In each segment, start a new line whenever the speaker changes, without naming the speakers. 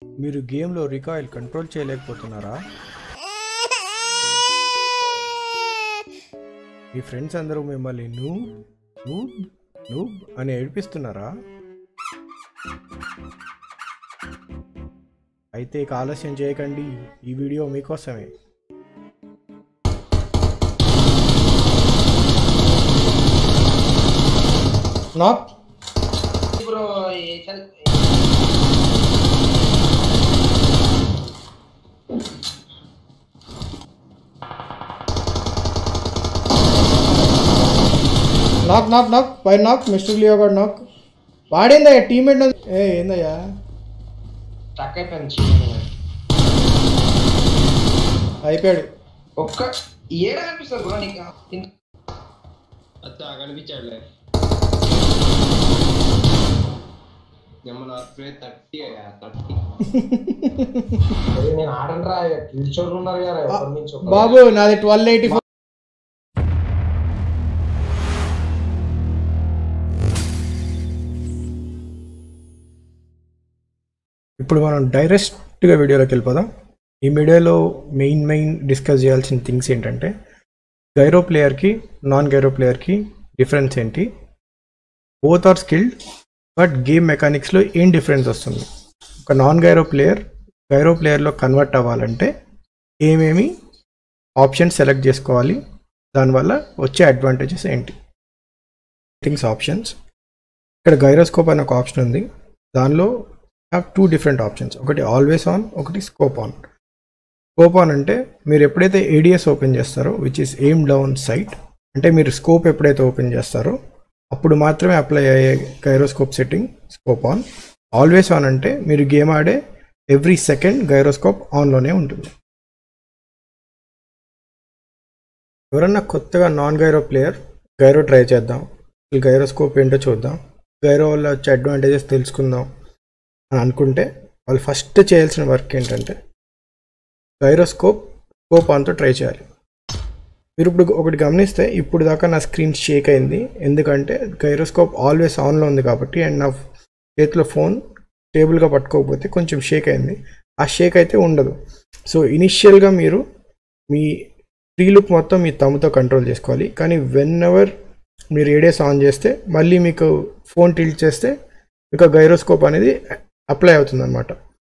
మీరు గేమ్లో recoil control చేయలేకపోతున్నారా మీ ఫ్రెండ్స్ అందరూ మిమ్మల్ని నూ నూబ్ నూబ్ అని ఏడిపిస్తున్నారా అయితే ఇక ఆలస్యం చేయకండి ఈ వీడియో మీకోసమే నాక్
ब्रो ये चल
నాక్ నాక్ నాక్ పై నాక్ మిస్టర్ లియో గారు నాక్ వాడేందయ్యా టీమేట్ ఏ ఏందయ్యా
స్టక్ అయిపోయింది చిన్న
అయిపోయాడు
ఒక్క ఏడా కనిపిస్తుంది బ్రో నీకు ఇన్-
అచ్చా కనిపించాడులే మన స్ప్రే థర్టీ అయ్యా థర్టీ
అరే నేను ఆడను రా టీచర్లు ఉన్నారు కదా ఒకరి నుంచి ఒకరు.
బాబు నాది ట్వెల్వ్ ఎయిటీ ఫోర్ ఇప్పుడు మనం డైరెక్ట్గా వీడియోలోకి వెళ్ళిపోదాం ఈ వీడియోలో మెయిన్ మెయిన్ డిస్కస్ చేయాల్సిన థింగ్స్ ఏంటంటే గైరో ప్లేయర్కి నాన్ గైరో ప్లేయర్కి డిఫరెన్స్ ఏంటి both are skilled but game మెకానిక్స్లో ఏం డిఫరెన్స్ వస్తుంది ఒక నాన్ గైరో ప్లేయర్ గైరో ప్లేయర్లో కన్వర్ట్ అవ్వాలంటే ఏమేమి ఆప్షన్స్ సెలెక్ట్ చేసుకోవాలి దానివల్ల వచ్చే అడ్వాంటేజెస్ ఏంటి సెట్టింగ్స్ ఆప్షన్స్ ఇక్కడ గైరోస్కోప్ అనే ఒక ఆప్షన్ ఉంది దానిలో హ్యావ్ టూ డిఫరెంట్ ఆప్షన్స్ ఒకటి ఆల్వేస్ ఆన్ ఒకటి స్కోప్ ఆన్ స్కోప్ ఆన్ అంటే మీరు ఎప్పుడైతే ఏడిఎస్ ఓపెన్ చేస్తారో which is aim down sight అంటే మీరు స్కోప్ ఎప్పుడైతే ఓపెన్ చేస్తారో అప్పుడు మాత్రమే అప్లై అయ్యే gyroscope setting scope on always on అంటే మీరు గేమ్ ఆడే ఎవ్రీ సెకండ్ గైరోస్కోప్ ఆన్లోనే ఉంటుంది ఎవరన్నా కొత్తగా non gyro player gyro try చేద్దాం ఈ గైరోస్కోప్ ఏంటో చూద్దాం గైరో వల్ల వచ్చే అడ్వాంటేజెస్ తెలుసుకుందాం అని అనుకుంటే వాళ్ళు ఫస్ట్ చేయాల్సిన వర్క్ ఏంటంటే గైరోస్కోప్ స్కోప్ ఆన్తో ట్రై చేయాలి మీరు ఇప్పుడు ఒకటి గమనిస్తే ఇప్పుడు దాకా నా స్క్రీన్ షేక్ అయింది ఎందుకంటే గైరోస్కోప్ ఆల్వేస్ ఆన్లో ఉంది కాబట్టి అండ్ నా చేతిలో ఫోన్ టేబుల్గా పట్టుకోకపోతే కొంచెం షేక్ అయింది ఆ షేక్ అయితే ఉండదు సో ఇనిషియల్గా మీరు మీ ఫ్రీ లుక్ మొత్తం మీ తమ్ముతో కంట్రోల్ చేసుకోవాలి కానీ వెన్ ఎవర్ మీరు ఏడేస్ ఆన్ చేస్తే మళ్ళీ మీకు ఫోన్ టిల్ట్ చేస్తే మీకు గైరోస్కోప్ అనేది అప్లై అవుతుంది అనమాట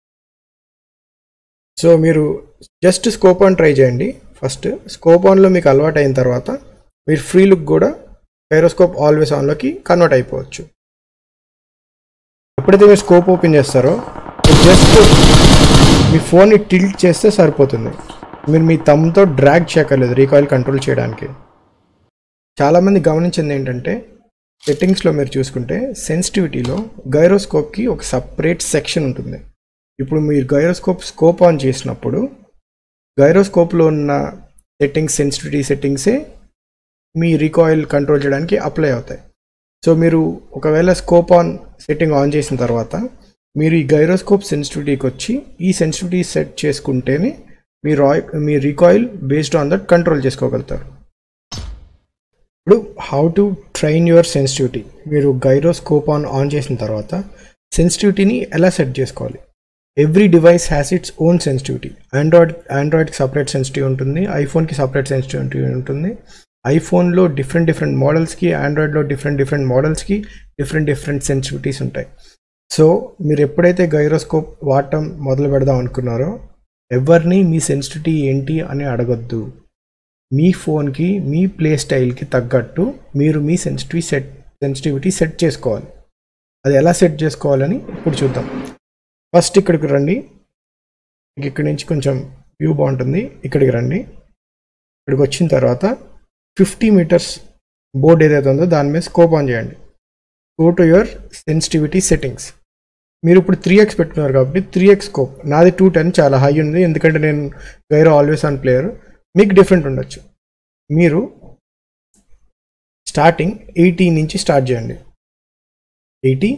సో మీరు జస్ట్ స్కోప్ ఆన్ ట్రై చేయండి ఫస్ట్ స్కోప్ ఆన్లో మీకు అలవాటు అయిన తర్వాత మీరు ఫ్రీ లుక్ కూడా గైరోస్కోప్ ఆల్వేస్ ఆన్లోకి కన్వర్ట్ అయిపోవచ్చు ఎప్పుడైతే మీరు స్కోప్ ఓపెన్ చేస్తారో జస్ట్ మీ ఫోన్ని టిల్ట్ చేస్తే సరిపోతుంది మీరు మీ తమ్తో డ్రాగ్ చేయక్కర్లేదు రీకాయిల్ కంట్రోల్ చేయడానికి చాలామంది గమనించింది ఏంటంటే సెట్టింగ్స్లో మీరు చూసుకుంటే సెన్సిటివిటీలో గైరోస్కోప్కి ఒక సపరేట్ సెక్షన్ ఉంటుంది ఇప్పుడు మీరు గైరోస్కోప్ స్కోప్ ఆన్ చేసినప్పుడు గైరోస్కోప్లో ఉన్న సెట్టింగ్స్ సెన్సిటివిటీ సెట్టింగ్సే మీ రీకాయిల్ కంట్రోల్ చేయడానికి అప్లై అవుతాయి సో మీరు ఒకవేళ స్కోప్ ఆన్ సెట్టింగ్ ఆన్ చేసిన తర్వాత మీరు ఈ గైరోస్కోప్ సెన్సిటివిటీకి వచ్చి ఈ సెన్సిటివిటీ సెట్ చేసుకుంటేనే మీ రాయ్ మీ recoil based on that control చేసుకోగలుగుతారు ఇప్పుడు how to train your sensitivity మీరు గైరోస్కోప్ ఆన్ ఆన్ చేసిన తర్వాత సెన్సిటివిటీని ఎలా సెట్ చేసుకోవాలి every device has its own sensitivity Android ఆండ్రాయిడ్కి సపరేట్ సెన్సిటివ్ ఉంటుంది ఐఫోన్కి సపరేట్ సెన్సిటివిటీ ఉంటుంది ఐఫోన్లో డిఫరెంట్ డిఫరెంట్ మోడల్స్కి ఆండ్రాయిడ్లో డిఫరెంట్ డిఫరెంట్ మోడల్స్కి డిఫరెంట్ డిఫరెంట్ సెన్సిటివిటీస్ ఉంటాయి సో మీరు ఎప్పుడైతే గైరోస్కోప్ వాడటం మొదలు పెడదాం అనుకున్నారో ఎవరిని మీ సెన్సిటివిటీ ఏంటి అని అడగొద్దు మీ ఫోన్కి మీ ప్లే స్టైల్కి తగ్గట్టు మీరు మీ సెన్సిటివ్ సెట్ సెన్సిటివిటీ సెట్ చేసుకోవాలి అది ఎలా సెట్ చేసుకోవాలని ఇప్పుడు చూద్దాం ఫస్ట్ ఇక్కడికి రండి ఇక్కడి నుంచి కొంచెం వ్యూ బాగుంటుంది ఇక్కడికి రండి ఇక్కడికి వచ్చిన తర్వాత ఫిఫ్టీ మీటర్స్ బోర్డ్ ఏదైతే ఉందో దాని మీద స్కోప్ ఆన్ చేయండి go to your sensitivity settings మీరు ఇప్పుడు త్రీ ఎక్స్ పెట్టుకున్నారు కాబట్టి త్రీ ఎక్స్ స్కోప్ నాది టూ టెన్ చాలా హై ఉంది ఎందుకంటే నేను గైరో ఆల్వేస్ ఆన్ ప్లేయర్ మీకు డిఫరెంట్ ఉండొచ్చు మీరు స్టార్టింగ్ ఎయిటీ నుంచి స్టార్ట్ చేయండి ఎయిటీ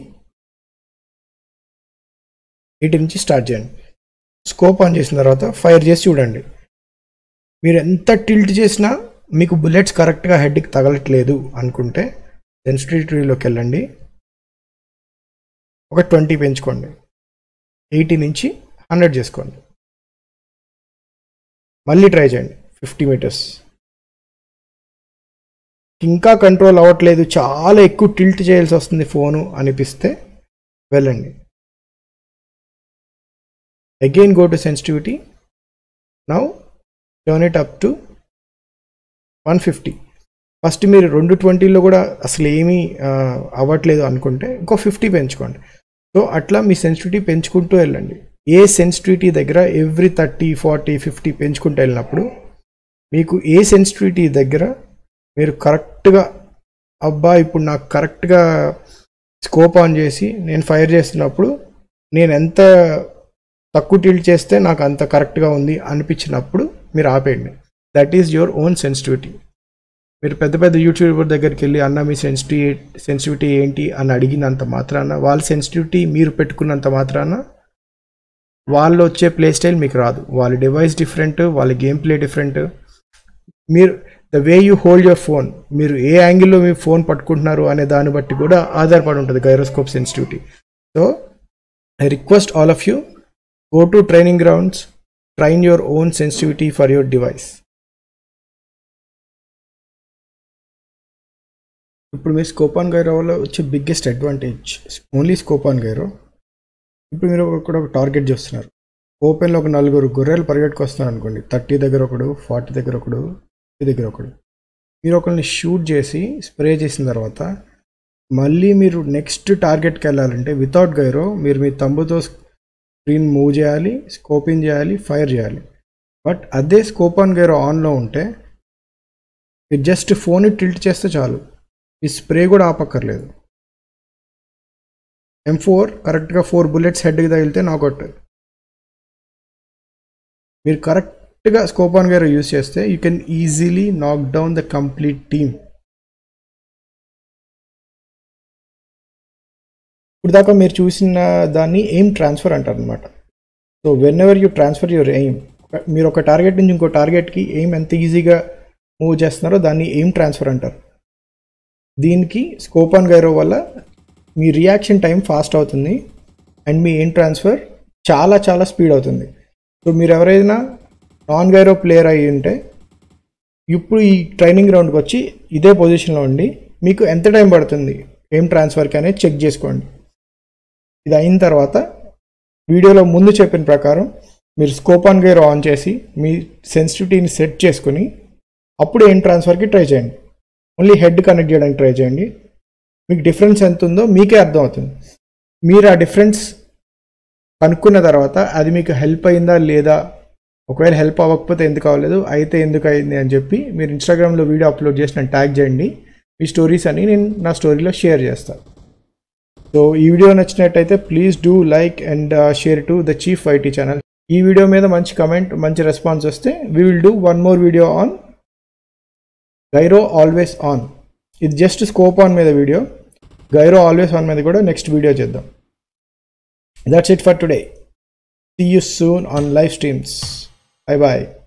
ఎయిటీ నుంచి స్టార్ట్ చేయండి స్కోప్ ఆన్ చేసిన తర్వాత ఫైర్ చేసి చూడండి మీరు ఎంత టిల్ట్ చేసినా మీకు బుల్లెట్స్ కరెక్ట్గా హెడ్కి తగలట్లేదు అనుకుంటే సెన్సిటివిటీలోకి వెళ్ళండి ఒక ట్వంటీ పెంచుకోండి ఎయిటీ నుంచి హండ్రెడ్ చేసుకోండి మళ్ళీ ట్రై చేయండి ఫిఫ్టీ మీటర్స్ ఇంకా కంట్రోల్ అవ్వట్లేదు చాలా ఎక్కువ టిల్ట్ చేయాల్సి వస్తుంది ఫోను అనిపిస్తే వెళ్ళండి again go to sensitivity now turn it up to one fifty first మీరు రెండు ట్వంటీలో కూడా అసలు ఏమీ ఆ, అవ్వట్లేదు అనుకుంటే ఇంకో ఫిఫ్టీ పెంచుకోండి సో అట్లా మీ సెన్సిటివిటీ పెంచుకుంటూ వెళ్ళండి ఏ సెన్సిటివిటీ దగ్గర ఎవ్రీ థర్టీ ఫార్టీ ఫిఫ్టీ పెంచుకుంటూ వెళ్ళినప్పుడు మీకు ఏ సెన్సిటివిటీ దగ్గర మీరు కరెక్ట్గా అబ్బా ఇప్పుడు నాకు కరెక్ట్గా స్కోప్ ఆన్ చేసి నేను ఫైర్ చేస్తున్నప్పుడు నేను ఎంత తక్కువ టిల్ట్ చేస్తే నాకు అంత కరెక్ట్గా ఉంది అనిపించినప్పుడు మీరు ఆపేయండి that is your own sensitivity మీరు పెద్ద పెద్ద యూట్యూబర్ దగ్గరికి వెళ్ళి అన్న మీ సెన్సిటివ్ సెన్సిటివిటీ ఏంటి అని అడిగినంత మాత్రాన వాళ్ళ సెన్సిటివిటీ మీరు పెట్టుకున్నంత మాత్రాన వాళ్ళు వచ్చే ప్లే స్టైల్ మీకు రాదు వాళ్ళ డివైస్ డిఫరెంట్ వాళ్ళ గేమ్ ప్లే డిఫరెంట్ మీరు the way you hold your phone మీరు ఏ యాంగిల్లో మీ ఫోన్ పట్టుకుంటున్నారు అనే దాన్ని బట్టి కూడా ఆధారపడి ఉంటుంది gyroscope sensitivity so I request all of you go to training grounds train your own sensitivity for your device ఇప్పుడు మీరు స్కోపాన్ గైరో వల్ల వచ్చే biggest advantage only scope on gyro ఇప్పుడు మీరు ఇక్కడ ఒక టార్గెట్ చేస్తున్నారు ఓపెన్లో ఒక నలుగురు గొర్రెలు పరిగెట్టుకొస్తున్నారు అనుకోండి థర్టీ దగ్గర ఒకడు ఫార్టీ దగ్గర ఒకడు ఫిఫ్టీ దగ్గర ఒకడు మీరు ఒకరిని షూట్ చేసి స్ప్రే చేసిన తర్వాత మళ్ళీ మీరు నెక్స్ట్ టార్గెట్కి వెళ్ళాలంటే వితౌట్ గైరో మీరు మీ తంబుతో స్క్రీన్ మూవ్ చేయాలి స్కోపింగ్ చేయాలి ఫైర్ చేయాలి బట్ అదే స్కోప్ ఆన్ గైరో ఆన్లో ఉంటే మీరు జస్ట్ ఫోన్ టిల్ట్ చేస్తే చాలు ఈ స్ప్రే కూడా ఆపక్కర్లేదు ఎం ఫోర్ కరెక్ట్గా ఫోర్ బుల్లెట్స్ హెడ్కి తగిలితే నాకౌట్ మీరు కరెక్ట్గా స్కోప్ ఆన్ గైరో యూస్ చేస్తే you can easily knock down the complete team ఇప్పుడు దాకా మీరు చూసిన దాన్ని ఎయిమ్ ట్రాన్స్ఫర్ అంటారు అనమాట so whenever you transfer your aim మీరు ఒక టార్గెట్ నుంచి ఇంకో టార్గెట్కి ఎయిమ్ ఎంత ఈజీగా మూవ్ చేస్తున్నారో దాన్ని ఎయిమ్ ట్రాన్స్ఫర్ అంటారు దీనికి స్కోప్ ఆన్ గైరో వల్ల మీ రియాక్షన్ టైం ఫాస్ట్ అవుతుంది అండ్ మీ ఎయిమ్ ట్రాన్స్ఫర్ చాలా చాలా స్పీడ్ అవుతుంది సో మీరు ఎవరైనా నాన్ గైరో ప్లేయర్ అయ్యి ఉంటే ఇప్పుడు ఈ ట్రైనింగ్ గ్రౌండ్కి వచ్చి ఇదే పొజిషన్లో ఉండి మీకు ఎంత టైం పడుతుంది ఏం ట్రాన్స్ఫర్కి అనేది చెక్ చేసుకోండి ఇది అయిన తర్వాత వీడియోలో ముందు చెప్పిన ప్రకారం మీరు స్కోప్ ఆన్ గైర్ ఆన్ చేసి మీ సెన్సిటివిటీని సెట్ చేసుకుని అప్పుడు ఏం ట్రాన్స్ఫర్కి ట్రై చేయండి ఓన్లీ హెడ్ కనెక్ట్ చేయడానికి ట్రై చేయండి మీకు డిఫరెన్స్ ఎంత ఉందో మీకే అర్థం అవుతుంది మీరు ఆ డిఫరెన్స్ కనుక్కున్న తర్వాత అది మీకు హెల్ప్ అయిందా లేదా ఒకవేళ హెల్ప్ అవ్వకపోతే ఎందుకు అవ్వలేదు అయితే ఎందుకు అయింది అని చెప్పి మీరు ఇన్స్టాగ్రామ్లో వీడియో అప్లోడ్ చేసి నన్ను ట్యాగ్ చేయండి మీ స్టోరీస్ అని నేను నా స్టోరీలో షేర్ చేస్తాను సో ఈ వీడియో నచ్చినట్టయితే please do like and share to the chief IT channel ఈ వీడియో మీద మంచి కమెంట్ మంచి రెస్పాన్స్ వస్తే we will do one more video on gyro always on ఇది జస్ట్ స్కోప్ ఆన్ మీద వీడియో గైరో ఆల్వేస్ ఆన్ మీద కూడా నెక్స్ట్ వీడియో చేద్దాం that's it for today see you soon on live streams bye bye